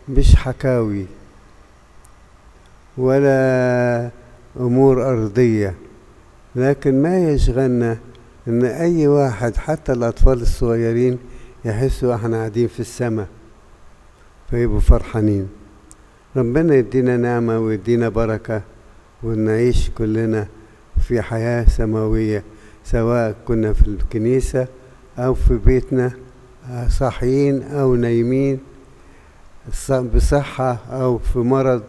مش حكاوي ولا أمور أرضية لكن ما يشغلنا إن أي واحد حتى الأطفال الصغيرين يحسوا إحنا قاعدين في السماء فيبقوا فرحانين ربنا يدينا نعمة ويدينا بركة ونعيش كلنا في حياة سماوية سواء كنا في الكنيسة أو في بيتنا صاحيين أو نايمين بصحة أو في مرض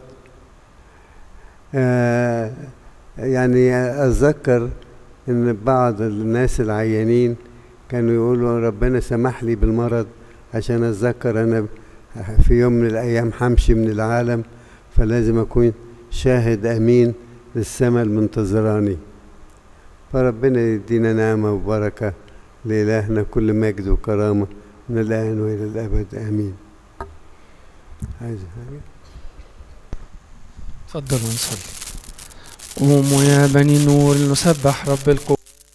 آه يعني أتذكر إن بعض الناس العيانين كانوا يقولوا ربنا سمح لي بالمرض عشان أتذكر أنا في يوم من الأيام همشي من العالم فلازم أكون شاهد أمين للسماء المنتظراني فربنا يدينا نعمة وبركة لإلهنا كل مجد وكرامة من الآن وإلى الأبد آمين عايز حاجة تفضلوا نصلي قوموا يا بني نور نسبح رب القوة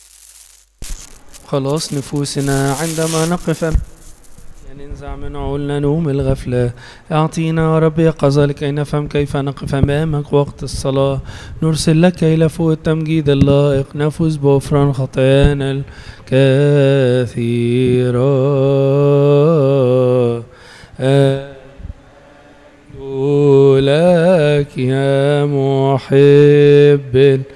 خلاص نفوسنا عندما نقف أمام ننزع من عقولنا نوم الغفلة اعطينا يا رب يقظة لكي نفهم كيف نقف أمامك وقت الصلاة نرسل لك إلى فوق التمجيد اللائق نفوز بغفران خطايانا الكثيرة لك يا محب